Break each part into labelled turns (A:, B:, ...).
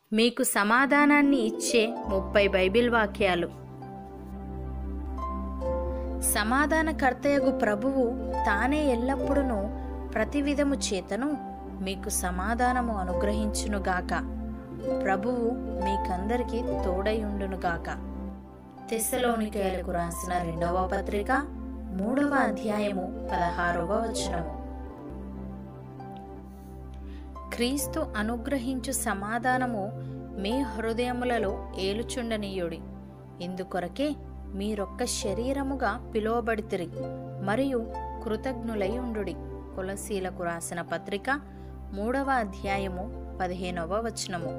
A: మీకు సమాధానాన్ని ఇచ్చే ముప్పై బైబిల్ వాక్యాలు సమాధానకర్తయగు ప్రభువు తానే ఎల్లప్పుడూ ప్రతి విధము చేతను మీకు సమాధానము అనుగ్రహించునుగాక ప్రభువు మీకందరికీ తోడయుండునుగాక తెస్సలోనికేయులకు రాసిన రెండవ పత్రిక మూడవ అధ్యాయము పదహారవ వచనము క్రీస్తు అనుగ్రహించు సమాధానము మీ హృదయములలో ఏలుచుండనీయుడి ఇందుకొరకే మీరొక్క శరీరముగా పిలువబడితిరి మరియు కృతజ్ఞులై ఉండుడి కులశీలకు రాసిన పత్రిక మూడవ అధ్యాయము పదిహేనవ వచనము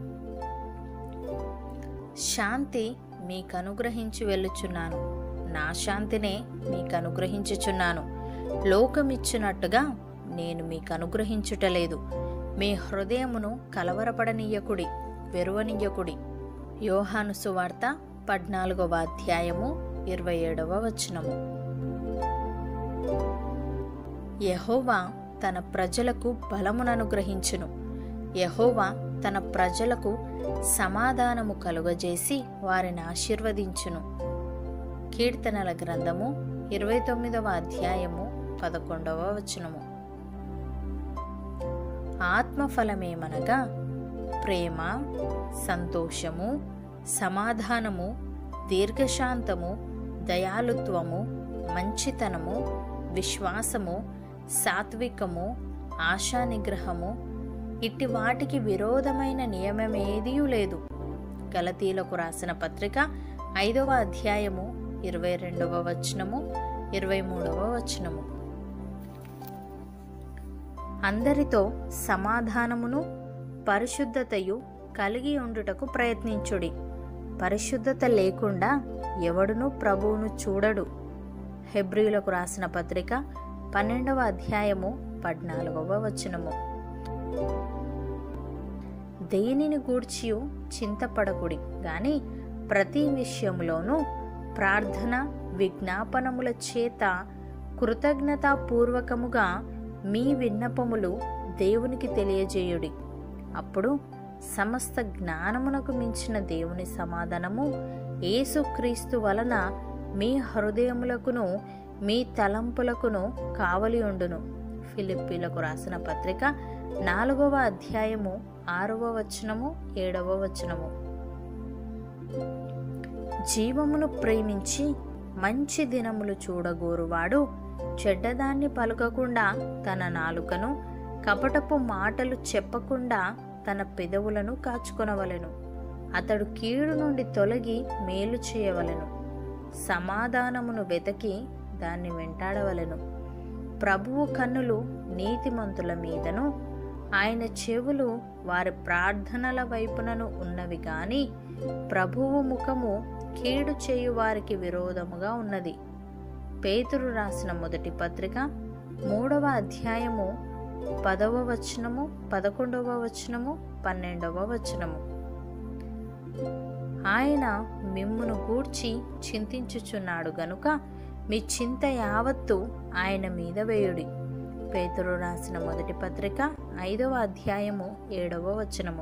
A: శాంతి మీకు అనుగ్రహించి వెళ్ళుచున్నాను నా శాంతినే మీకు అనుగ్రహించుచున్నాను లోకమిచ్చినట్టుగా నేను మీకు అనుగ్రహించుటలేదు మీ హృదయమును కలవరపడనీయకుడి వెరువనీయకుడి యోహాను సువార్త పద్నాలుగవ అధ్యాయము ఇరవై ఏడవ వచనము యహోవా తన ప్రజలకు బలమును అనుగ్రహించును యహోవా తన ప్రజలకు సమాధానము కలుగజేసి వారిని ఆశీర్వదించును కీర్తనల గ్రంథము ఇరవై తొమ్మిదవ అధ్యాయము పదకొండవ వచనము ఆత్మఫలమేమనగా ప్రేమ సంతోషము సమాధానము దీర్ఘశాంతము దయాలుత్వము మంచితనము విశ్వాసము సాత్వికము ఆశానిగ్రహము ఇట్టి వాటికి విరోధమైన నియమమేదీ లేదు గలతీలకు రాసిన పత్రిక ఐదవ అధ్యాయము ఇరవై రెండవ వచనము ఇరవై మూడవ వచనము అందరితో సమాధానమును పరిశుద్ధతయు కలిగి ఉండుటకు ప్రయత్నించుడి పరిశుద్ధత లేకుండా ఎవడును ప్రభువును చూడడు హెబ్రియులకు రాసిన పత్రిక పన్నెండవ అధ్యాయము పద్నాలుగవ వచనము దేనిని గూర్చియు చింతపడకుడి గాని ప్రతి విషయములోనూ ప్రార్థన విజ్ఞాపనముల చేత కృతజ్ఞతాపూర్వకముగా మీ విన్నపములు దేవునికి తెలియజేయుడి అప్పుడు సమస్త జ్ఞానమునకు మించిన దేవుని సమాధానము యేసుక్రీస్తు వలన మీ హృదయములకును మీ తలంపులకును కావలి ఉండును ఫిలిప్పీలకు రాసిన పత్రిక నాలుగవ అధ్యాయము ఆరవ వచనము ఏడవ వచనము జీవమును ప్రేమించి మంచి దినములు చూడగోరువాడు చెడ్డదాన్ని పలుకకుండా తన నాలుకను కపటపు మాటలు చెప్పకుండా తన పెదవులను కాచుకొనవలెను అతడు కీడు నుండి తొలగి మేలు చేయవలెను సమాధానమును వెతకి దాన్ని వెంటాడవలెను ప్రభువు కన్నులు నీతిమంతుల మీదను ఆయన చెవులు వారి ప్రార్థనల వైపునను ఉన్నవి గాని ప్రభువు ముఖము కీడు చేయు వారికి విరోధముగా ఉన్నది పేతురు రాసిన మొదటి పత్రిక మూడవ అధ్యాయము పదవ వచనము పదకొండవ వచనము పన్నెండవ వచనము ఆయన మిమ్మును గూర్చి చింతించుచున్నాడు గనుక మీ చింత యావత్తు ఆయన మీద వేయుడి పేతురు రాసిన మొదటి పత్రిక ఐదవ అధ్యాయము ఏడవ వచనము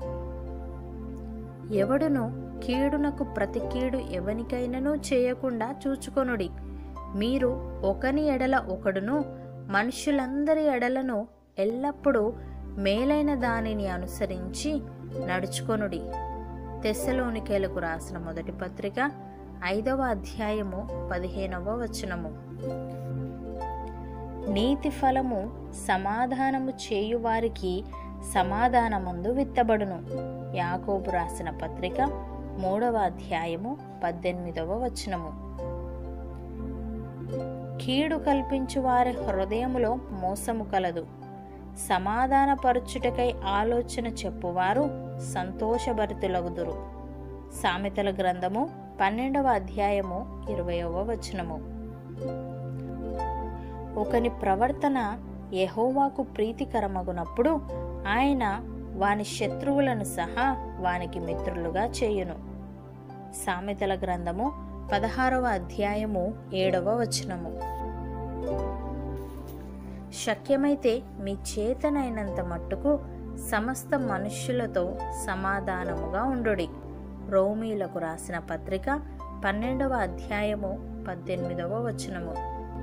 A: ఎవడును కీడునకు ప్రతి కీడు ఎవనికైనను చేయకుండా చూచుకొనుడి మీరు ఒకని ఎడల ఒకడును మనుషులందరి ఎడలను ఎల్లప్పుడూ మేలైన దానిని అనుసరించి నడుచుకొనుడి తెస్సలోనికేలకు రాసిన మొదటి పత్రిక ఐదవ అధ్యాయము పదిహేనవ వచనము నీతి ఫలము సమాధానము చేయువారికి సమాధానమందు విత్తబడును యాకోబు రాసిన పత్రిక మూడవ అధ్యాయము పద్దెనిమిదవ వచనము కీడు కల్పించు వారి హృదయములో మోసము కలదు సమాధానపరచుటకై ఆలోచన చెప్పువారు సంతోషభరితులగుదురు సామెతల గ్రంథము పన్నెండవ అధ్యాయము ఇరవయవ వచనము ఒకని ప్రవర్తన యెహోవాకు ప్రీతికరమగునప్పుడు ఆయన వాని శత్రువులను సహా వానికి మిత్రులుగా చేయును సామెతల గ్రంథము పదహారవ అధ్యాయము ఏడవ వచనము శక్యమైతే మీ చేతనైనంత మట్టుకు సమస్త మనుష్యులతో సమాధానముగా ఉండుడి రోమీలకు రాసిన పత్రిక పన్నెండవ అధ్యాయము పద్దెనిమిదవ వచనము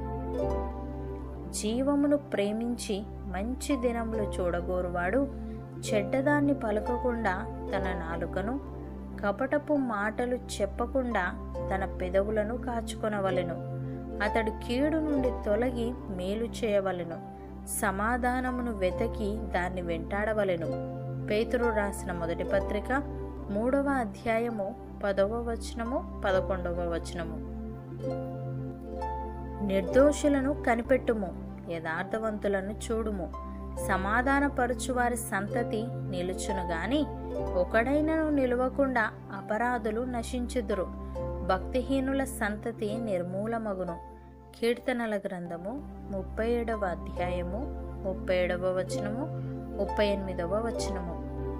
A: జీవమును ప్రేమించి మంచి దినములు చూడగోరువాడు చెడ్డదాన్ని పలకకుండా తన నాలుకను కపటపు మాటలు చెప్పకుండా తన పెదవులను కాచుకొనవలెను అతడు కీడు నుండి తొలగి మేలు చేయవలెను సమాధానమును వెతకి దాన్ని వెంటాడవలెను పేతురు రాసిన మొదటి పత్రిక మూడవ అధ్యాయము పదవ వచనము పదకొండవ వచనము నిర్దోషులను కనిపెట్టుము యథార్థవంతులను చూడుము సమాధానపరుచు వారి సంతతి నిలుచును గాని ఒకడైనను నిలవకుండా అపరాధులు నశించుదురు భక్తిహీనుల సంతతి నిర్మూలమగును కీర్తనల గ్రంథము ముప్పై ఏడవ అధ్యాయము ముప్పై ఏడవ వచనము ముప్పై ఎనిమిదవ వచనము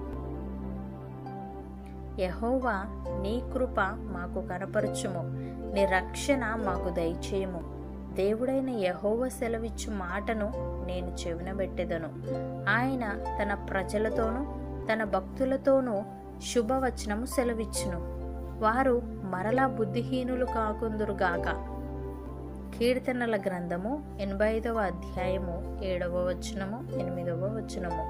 A: యహోవా నీ కృప మాకు కనపరచుము నీ రక్షణ మాకు దయచేయము దేవుడైన యహోవ సెలవిచ్చు మాటను నేను చెవినబెట్టెదను ఆయన తన ప్రజలతోనూ తన భక్తులతోనూ శుభవచనము సెలవిచ్చును వారు మరలా బుద్ధిహీనులు కాకుందురుగాక కీర్తనల గ్రంథము ఎనభై ఐదవ అధ్యాయము ఏడవ వచనము ఎనిమిదవ వచనము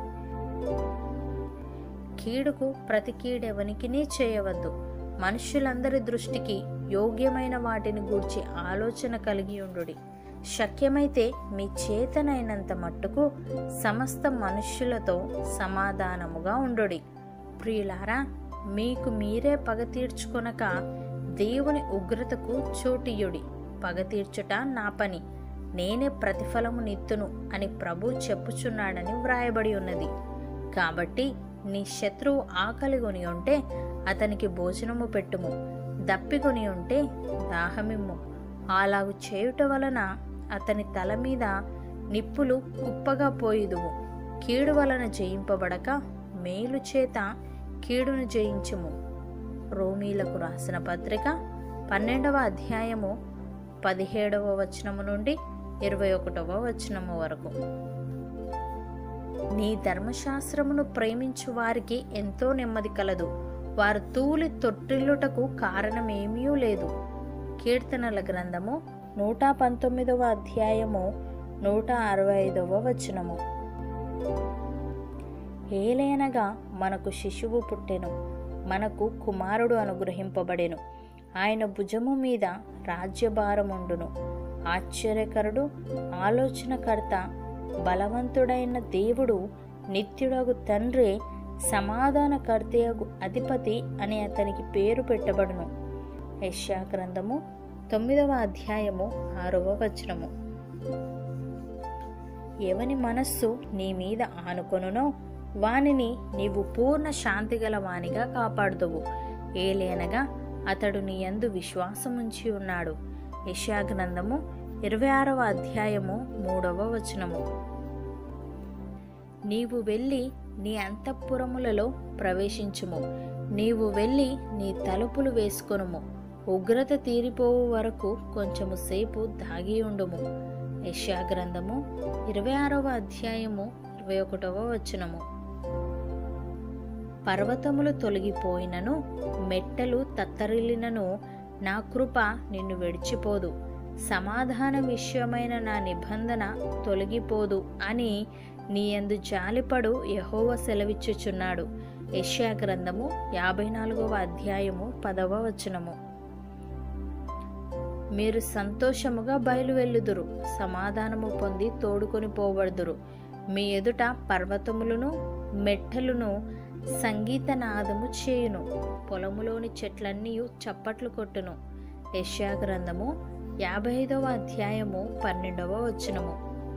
A: కీడుకు ప్రతి కీడెవనికినీ చేయవద్దు మనుష్యులందరి దృష్టికి యోగ్యమైన వాటిని గూర్చి ఆలోచన కలిగి ఉండుడి శక్యమైతే మీ చేతనైనంత మట్టుకు సమస్త మనుష్యులతో సమాధానముగా ఉండుడి ప్రియులారా మీకు మీరే పగ తీర్చుకొనక దేవుని ఉగ్రతకు చోటియుడి పగ తీర్చుట నా పని నేనే ప్రతిఫలము నిత్తును అని ప్రభు చెప్పుచున్నాడని వ్రాయబడి ఉన్నది కాబట్టి నీ శత్రువు ఆకలిగొని ఉంటే అతనికి భోజనము పెట్టుము దప్పికొని ఉంటే దాహమిమ్ము అలాగు చేయుట వలన అతని తల మీద నిప్పులు కుప్పగా పోయిదువు కీడు వలన జయింపబడక మేలు చేత కీడును జయించుము రోమీలకు రాసిన పత్రిక పన్నెండవ అధ్యాయము పదిహేడవ వచనము నుండి ఇరవై ఒకటవ వచనము వరకు నీ ధర్మశాస్త్రమును ప్రేమించు వారికి ఎంతో నెమ్మది కలదు వారు తూలి తొట్టిల్లుటకు కారణమేమీ లేదు కీర్తనల గ్రంథము నూట పంతొమ్మిదవ అధ్యాయము నూట అరవై ఐదవ వచనము ఏలైనగా మనకు శిశువు పుట్టెను మనకు కుమారుడు అనుగ్రహింపబడెను ఆయన భుజము మీద రాజ్యభారముండును ఆశ్చర్యకరుడు ఆలోచనకర్త బలవంతుడైన దేవుడు నిత్యుడగు తండ్రి సమాధానకర్తయగు అధిపతి అని అతనికి పేరు పెట్టబడును యెషయా గ్రంథము తొమ్మిదవ అధ్యాయము ఆరవ వచనము ఎవని మనస్సు నీ మీద ఆనుకొనునో వానిని నీవు పూర్ణ శాంతిగల వానిగా కాపాడుదువు ఏలేనగా అతడు నీ యందు విశ్వాసముంచి ఉన్నాడు యెషయా గ్రంథము ఇరవై ఆరవ అధ్యాయము మూడవ వచనము నీవు వెళ్ళి నీ అంతఃపురములలో ప్రవేశించుము నీవు వెళ్ళి నీ తలుపులు వేసుకొనుము ఉగ్రత తీరిపోవు వరకు కొంచెము సేపు దాగి ఉండుము యెషయా గ్రంథము ఇరవై ఆరవ అధ్యాయము ఇరవై ఒకటవ వచనము పర్వతములు తొలగిపోయినను మెట్టలు తత్తరిల్లినను నా కృప నిన్ను విడిచిపోదు సమాధాన విషయమైన నా నిబంధన తొలగిపోదు అని నీయందు జాలిపడు యహోవ సెలవిచ్చుచున్నాడు యెషయా గ్రంథము యాభై నాలుగవ అధ్యాయము పదవ వచనము మీరు సంతోషముగా బయలువెల్లుదురు సమాధానము పొంది తోడుకొని పోబడుదురు మీ ఎదుట పర్వతములను మెట్టలును సంగీత నాదము చేయును పొలములోని చెట్లన్నీ చప్పట్లు కొట్టును యెషయా గ్రంథము యాభై ఐదవ అధ్యాయము పన్నెండవ వచనము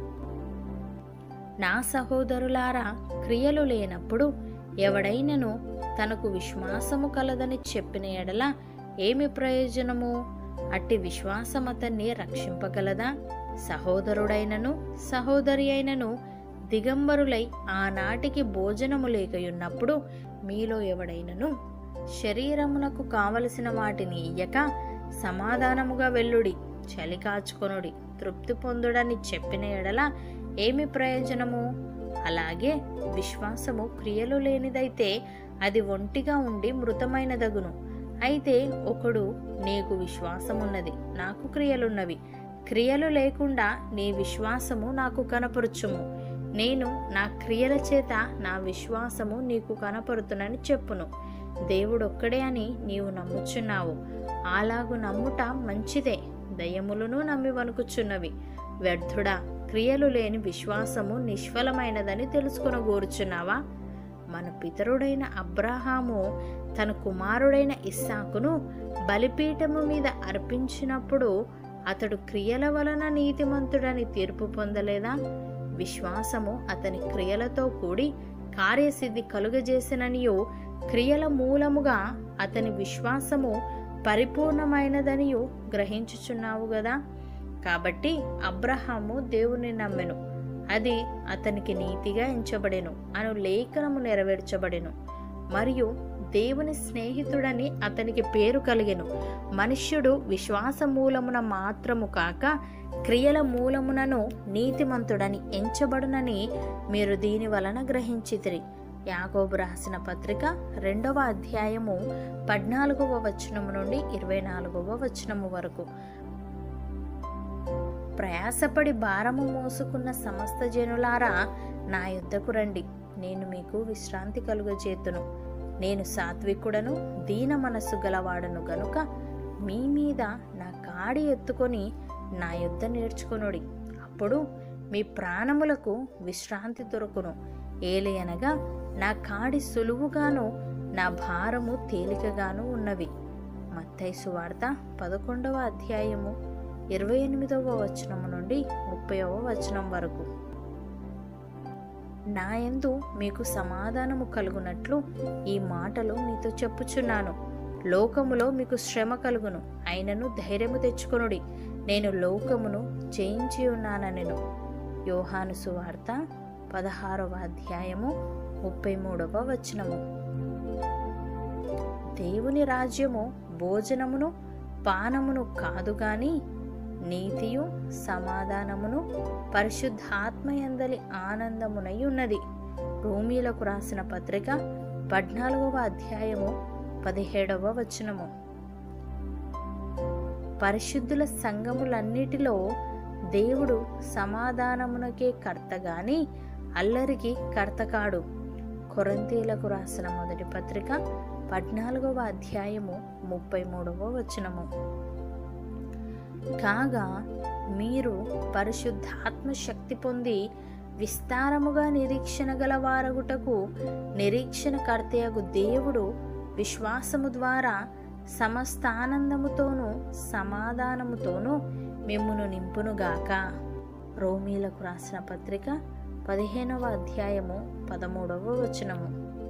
A: నా సహోదరులారా క్రియలు లేనప్పుడు ఎవడైనను తనకు విశ్వాసము కలదని చెప్పిన ఎడల ఏమి ప్రయోజనము అట్టి విశ్వాసం అతన్ని రక్షింపగలదా సహోదరుడైనను సహోదరి అయినను దిగంబరులై ఆనాటికి భోజనము లేకయున్నప్పుడు మీలో ఎవడైనను శరీరమునకు కావలసిన వాటిని ఇయ్యక సమాధానముగా వెల్లుడి చలి కాచుకొనుడి తృప్తి పొందుడని చెప్పిన ఎడల ఏమి ప్రయోజనము అలాగే విశ్వాసము క్రియలు లేనిదైతే అది ఒంటిగా ఉండి మృతమైనదగును అయితే ఒకడు నీకు విశ్వాసమున్నది నాకు క్రియలున్నవి క్రియలు లేకుండా నీ విశ్వాసము నాకు కనపరుచుము నేను నా క్రియల చేత నా విశ్వాసము నీకు కనపరుతునని చెప్పును దేవుడొక్కడే అని నీవు నమ్ముచున్నావు అలాగు నమ్ముట మంచిదే దయములను నమ్మి వణుకుచున్నవి వ్యర్థుడా క్రియలు లేని విశ్వాసము నిష్ఫలమైనదని తెలుసుకొనగోరుచున్నావా మన పితరుడైన అబ్రహాము తన కుమారుడైన ఇస్సాకును బలిపీఠము మీద అర్పించినప్పుడు అతడు క్రియల వలన నీతిమంతుడని తీర్పు పొందలేదా విశ్వాసము అతని క్రియలతో కూడి కార్యసిద్ధి కలుగజేసిననియు క్రియల మూలముగా అతని విశ్వాసము పరిపూర్ణమైనదనియు గ్రహించుచున్నావు గదా కాబట్టి అబ్రహాము దేవుని నమ్మెను అది అతనికి నీతిగా ఎంచబడెను అను లేఖనము నెరవేర్చబడెను మరియు దేవుని స్నేహితుడని అతనికి పేరు కలిగెను మనుష్యుడు విశ్వాస మూలమున మాత్రము కాక క్రియల మూలమునను నీతిమంతుడని ఎంచబడునని మీరు దీని వలన గ్రహించితిరి యాగోబు రాసిన పత్రిక రెండవ అధ్యాయము పద్నాలుగవ వచనము నుండి ఇరవై నాలుగవ వచనము వరకు ప్రయాసపడి భారము మోసుకున్న సమస్త జనులారా నా యుద్ధకు రండి నేను మీకు విశ్రాంతి కలుగజేతును నేను సాత్వికుడను దీన మనస్సు గలవాడను గనుక మీ మీద నా కాడి ఎత్తుకొని నా యుద్ధ నేర్చుకొనుడి అప్పుడు మీ ప్రాణములకు విశ్రాంతి దొరుకును ఏలయనగా నా కాడి సులువుగాను నా భారము తేలికగాను ఉన్నవి మత్తైసు వార్త పదకొండవ అధ్యాయము ఇరవై ఎనిమిదవ వచనము నుండి ముప్పైవ వచనం వరకు నాయందు మీకు సమాధానము కలుగునట్లు ఈ మాటలు మీతో చెప్పుచున్నాను లోకములో మీకు శ్రమ కలుగును అయినను ధైర్యము తెచ్చుకొనుడి నేను లోకమును జయించి ఉన్నానెను యోహాను సువార్త పదహారవ అధ్యాయము ముప్పై మూడవ వచనము దేవుని రాజ్యము భోజనమును పానమును కాదు గాని నీతియు సమాధానమును పరిశుద్ధాత్మయందలి ఆనందమునై ఉన్నది రోమీలకు రాసిన పత్రిక పద్నాలుగవ అధ్యాయము పదిహేడవ వచనము పరిశుద్ధుల సంఘములన్నిటిలో దేవుడు సమాధానమునకే కర్త గాని అల్లరికి కర్త కాడు కొరంతీలకు రాసిన మొదటి పత్రిక పద్నాలుగవ అధ్యాయము ముప్పై మూడవ వచనము కాగా మీరు పరిశుద్ధాత్మ శక్తి పొంది విస్తారముగా నిరీక్షణ గల వారగుటకు నిరీక్షణ కర్తయగు దేవుడు విశ్వాసము ద్వారా సమస్త ఆనందముతోనూ సమాధానముతోనూ మిమ్మును నింపునుగాక రోమీలకు రాసిన పత్రిక పదిహేనవ అధ్యాయము పదమూడవ వచనము